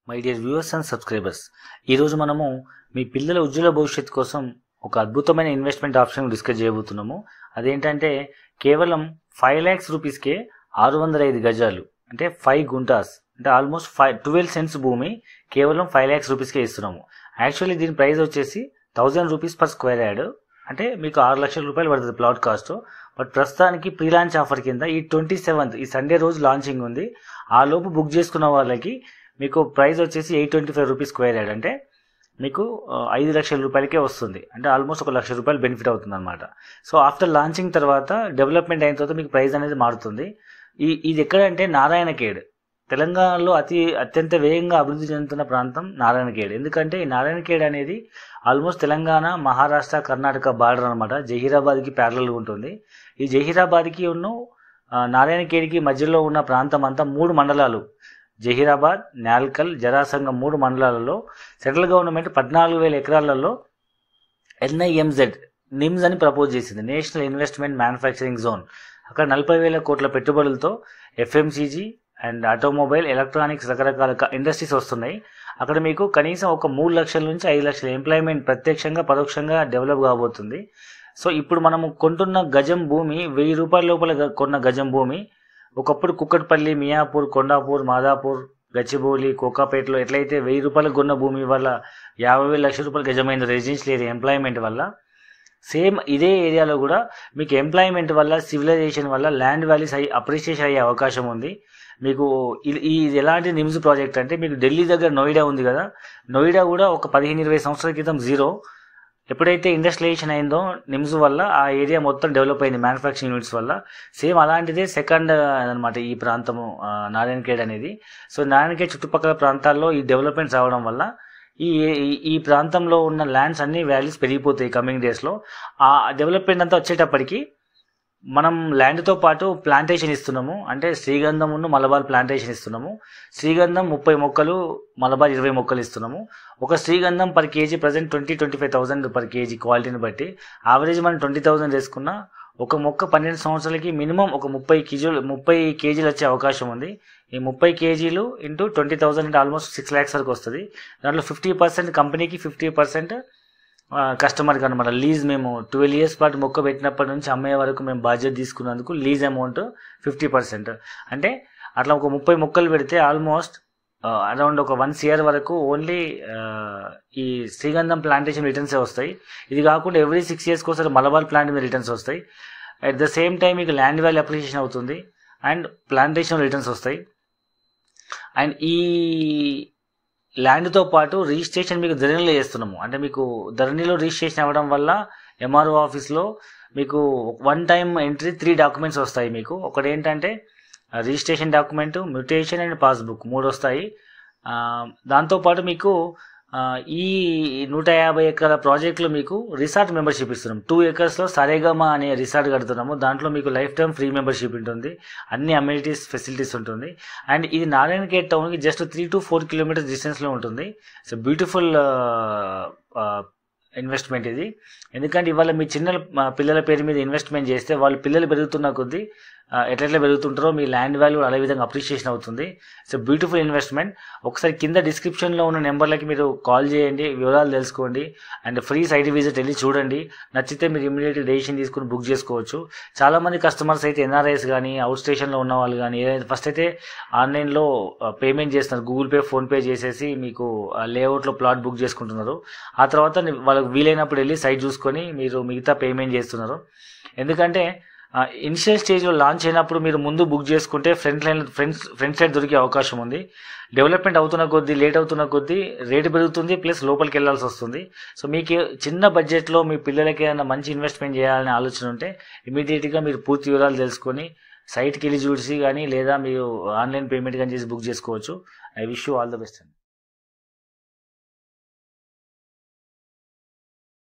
my dear viewers and subscribers ఈరోజు మనము మీ పిల్లల ఉజ్వల భవిష్యత్తు కోసం ఒక అద్భుతమైన ఇన్వెస్ట్మెంట్ ఆప్షన్ డిస్కస్ చేయబోతున్నాము అదేంటంటే కేవలం ఫైవ్ ల్యాక్స్ రూపీస్కే ఆరు వందల ఐదు గజాలు అంటే ఫైవ్ గుంటాస్ అంటే ఆల్మోస్ట్ ఫైవ్ ట్వెల్వ్ సెంట్స్ భూమి కేవలం ఫైవ్ ల్యాక్స్ రూపీస్కే ఇస్తున్నాము యాక్చువల్లీ దీని ప్రైస్ వచ్చేసి thousand rupees per square yard అంటే మీకు ఆరు లక్షల రూపాయలు పడుతుంది ప్లాట్ కాస్ట్ బట్ ప్రస్తుతానికి ప్రీ లాంచ్ ఆఫర్ కింద ఈ ట్వంటీ సెవెంత్ ఈ సండే రోజు లాంచింగ్ ఉంది ఆ లోపు బుక్ చేసుకున్న వాళ్ళకి మీకు ప్రైస్ వచ్చేసి eight twenty five rupees square yard అంటే మీకు ఆ, ఐదు లక్షల రూపాయలకే వస్తుంది అంటే ఆల్మోస్ట్ ఒక లక్ష రూపాయలు బెనిఫిట్ అవుతుంది అనమాట సో ఆఫ్టర్ లాంచింగ్ తర్వాత డెవలప్మెంట్ అయిన తర్వాత మీకు ప్రైస్ అనేది మారుతుంది ఈ ఇది ఎక్కడంటే నారాయణఖేడ్ తెలంగాణలో అతి అత్యంత వేగంగా అభివృద్ధి చెందుతున్న ప్రాంతం నారాయణఖేడ్ ఎందుకంటే ఈ నారాయణఖేడ్ అనేది ఆల్మోస్ట్ తెలంగాణ మహారాష్ట్ర కర్ణాటక బార్డర్ అనమాట జహీరాబాద్కి ప్యారలల్గా ఉంటుంది ఈ జహీరాబాద్కి ఉన్న ఆ, నారాయణఖేడ్కి మధ్యలో ఉన్న ప్రాంతం అంతా మూడు మండలాలు జహీరాబాద్ నాల్కల్ జరాసంగం మూడు మండలాలలో సెంట్రల్ గవర్నమెంట్ పద్నాలుగు వేల ఎకరాలలో ఎన్ఐఎంజెడ్ నిమ్స్ అని ప్రపోజ్ చేసింది నేషనల్ ఇన్వెస్ట్మెంట్ మ్యానుఫ్యాక్చరింగ్ జోన్ అక్కడ నలభై వేల కోట్ల పెట్టుబడులతో ఎఫ్ఎంసీజీ అండ్ ఆటోమొబైల్ ఎలక్ట్రానిక్స్ రకరకాల క- ఇండస్ట్రీస్ వస్తున్నాయి అక్కడ మీకు కనీసం ఒక మూడు లక్షల నుంచి ఐదు లక్షల ఎంప్లాయ్మెంట్ ప్రత్యక్షంగా పరోక్షంగా డెవలప్ కాబోతుంది సో ఇప్పుడు మనము కొంటున్న గజం భూమి వెయ్యి రూపాయల లోపల గ- కొన్న గజం భూమి ఒకప్పుడు కుక్కట్పల్లి మియాపూర్ కొండాపూర్ మాదాపూర్ గచ్చిబౌలి కోకాపేటలో ఎట్లయితే వెయ్యి రూపాయలకు కొన్న భూమి వల్ల యాభై వేల లక్షల రూపాయలు గజమైన రెసిడెన్షియల్ ఏరియా ఎంప్లాయ్మెంట్ వల్ల సేమ్ ఇదే ఏరియాలో కూడా మీకు ఎంప్లాయ్మెంట్ వల్ల సివిలైజేషన్ వల్ల ల్యాండ్ వాల్యూస్ అయ్యి అప్రిషియేషన్ అయ్యే అవకాశం ఉంది మీకు ఇది ఇది ఎలాంటి నిమ్స్ ప్రాజెక్ట్ అంటే మీకు ఢిల్లీ దగ్గర నోయిడా ఉంది కదా నోయిడా కూడా ఒక పదిహేను ఇరవై సంవత్సరాల క్రితం జీరో ఎప్పుడైతే ఇండస్ట్రియలైజేషన్ అయిందో నిమ్స్ వల్ల ఆ ఏరియా మొత్తం డెవలప్ అయింది మ్యానుఫ్యాక్చరింగ్ యూనిట్స్ వల్ల సేమ్ అలాంటిదే సెకండ్ అనమాట ఈ ప్రాంతము ఆ, నారాయణఖేడ్ అనేది సో నారాయణఖేడ్ చుట్టుపక్కల ప్రాంతాల్లో ఈ డెవలప్మెంట్స్ రావడం వల్ల ఈ ఈ- ఈ ప్రాంతంలో ఉన్న ల్యాండ్స్ అన్ని వాల్యూస్ పెరిగిపోతాయి కమింగ్ డేస్లో ఆ డెవలప్మెంట్ అంతా వచ్చేటప్పటికి మనం ల్యాండ్తో పాటు ప్లాంటేషన్ ఇస్తున్నాము అంటే శ్రీగంధం ఉన్న మలబార్ ప్లాంటేషన్ ఇస్తున్నాము శ్రీగంధం ముప్పై మొక్కలు మలబార్ ఇరవై మొక్కలు ఇస్తున్నాము ఒక శ్రీగంధం per KG present twenty twenty five thousand per KG క్వాలిటీని బట్టి యావరేజ్ మనం ట్వంటీ థౌసండ్ వేసుకున్నా ఒక మొక్క పన్నెండు సంవత్సరాలకి మినిమం ఒక ముప్పై కేజీలు ముప్పై కేజీలు వచ్చే అవకాశం ఉంది ఈ ముప్పై కేజీలు ఇంటూ ట్వంటీ థౌసండ్ అంటే ఆల్మోస్ట్ సిక్స్ ల్యాక్స్ వరకు వస్తుంది దాంట్లో ఫిఫ్టీ పర్సెంట్ కంపెనీకి ఫిఫ్టీ పర్సెంట్ కస్టమర్కి అనమాట లీజ్ మేము ట్వెల్వ్ ఇయర్స్ పాటు మొక్క పెట్టినప్పటి నుంచి అమ్మే వరకు మేము బాధ్యత తీసుకున్నందుకు లీజ్ అమౌంట్ ఫిఫ్టీ పర్సెంట్ అంటే అట్లా ఒక ముప్పై మొక్కలు పెడితే ఆల్మోస్ట్ అరౌండ్ ఒక వన్ ఇయర్ వరకు ఓన్లీ ఈ శ్రీగంధం ప్లాంటేషన్ రిటర్న్స్ వస్తాయి ఇది కాకుండా ఎవ్రీ సిక్స్ ఇయర్స్కి ఒకసారి మలబార్ ప్లాంట్ మీద రిటర్న్స్ వస్తాయి అట్ ద సేమ్ టైం మీకు ల్యాండ్ వాల్యూ అప్రిషియేషన్ అవుతుంది అండ్ ప్లాంటేషన్ రిటర్న్స్ వస్తాయి అండ్ ఈ ల్యాండ్తో పాటు రిజిస్ట్రేషన్ మీకు ధరణిలో చేస్తున్నాము అంటే మీకు ధరణిలో రిజిస్ట్రేషన్ అవ్వడం వల్ల ఎంఆర్ఓ ఆఫీస్లో మీకు one time entry three documents వస్తాయి మీకు ఒకటి ఏంటంటే registration document mutation and passbook మూడు వస్తాయి ఆ, దాంతోపాటు మీకు ఆ, ఈ నూట యాభై ఎకరాల ప్రాజెక్టులో మీకు రిసార్ట్ మెంబర్షిప్ ఇస్తున్నాం టూ ఎకర్స్లో సరేగమా అనే రిసార్ట్ కడుతున్నాము దాంట్లో మీకు లైఫ్ టైం ఫ్రీ మెంబర్షిప్ ఉంటుంది అన్ని అమ్యూనిటీస్ ఫెసిలిటీస్ ఉంటుంది అండ్ ఇది నారాయణఖేడ్ టౌన్కి just three to four kilometres డిస్టెన్స్లో ఉంటుంది సో బ్యూటిఫుల్ ఇన్వెస్ట్మెంట్ ఇది ఎందుకంటే ఇవాళ మీ చిన్న ఆ, పిల్లల పేరు మీద ఇన్వెస్ట్మెంట్ చేస్తే వాళ్ళు పిల్లలు పెరుగుతున్న కొద్దీ ఆ, ఎట్లెట్లా పెరుగుతుంటారో మీ ల్యాండ్ వాల్యూ అదే విధంగా అప్రిషియేషన్ అవుతుంది సో బ్యూటిఫుల్ ఇన్వెస్ట్మెంట్ ఒకసారి కింద డిస్క్రిప్షన్లో ఉన్న నెంబర్లకి మీరు కాల్ చేయండి వివరాలు తెలుసుకోండి అండ్ ఫ్రీ సైట్ విజిట్ వెళ్ళి చూడండి నచ్చితే మీరు ఇమీడియట్ డెసిషన్ తీసుకుని బుక్ చేసుకోవచ్చు చాలా మంది కస్టమర్స్ అయితే ఎన్ఆర్ఐస్ కానీ అవుట్ స్టేషన్లో ఉన్న వాళ్ళు కానీ ఏదైతే ఫస్ట్ అయితే ఆన్లైన్లో పేమెంట్ చేస్తున్నారు గూగుల్ పే ఫోన్పే చేసేసి మీకు లేఅవుట్లో ప్లాట్ బుక్ చేసుకుంటున్నారు ఆ తర్వాత ని- వాళ్ళకి వీలైనప్పుడు వెళ్ళి సైట్ చూసుకొని మీరు మిగతా పేమెంట్ చేస్తున్నారు ఎందుకంటే ఇనిషియల్ స్టేజ్లో లాంచ్ అయినప్పుడు మీరు ముందు బుక్ చేసుకుంటే front line front front side దొరికే అవకాశం ఉంది డెవలప్మెంట్ అవుతున్న కొద్దీ లేట్ అవుతున్న కొద్దీ రేటు పెరుగుతుంది ప్లస్ లోపలికి వెళ్ళాల్సి వస్తుంది సో మీకు చిన్న బడ్జెట్లో మీ పిల్లలకి ఏదైనా మంచి ఇన్వెస్ట్మెంట్ చేయాలనే ఆలోచన ఉంటే ఇమీడియట్గా మీరు పూర్తి వివరాలు తెలుసుకొని సైట్కి వెళ్ళి చూసి కానీ లేదా మీరు ఆన్లైన్ పేమెంట్ కానీ చేసి బుక్ చేసుకోవచ్చు I wish you all the best అండి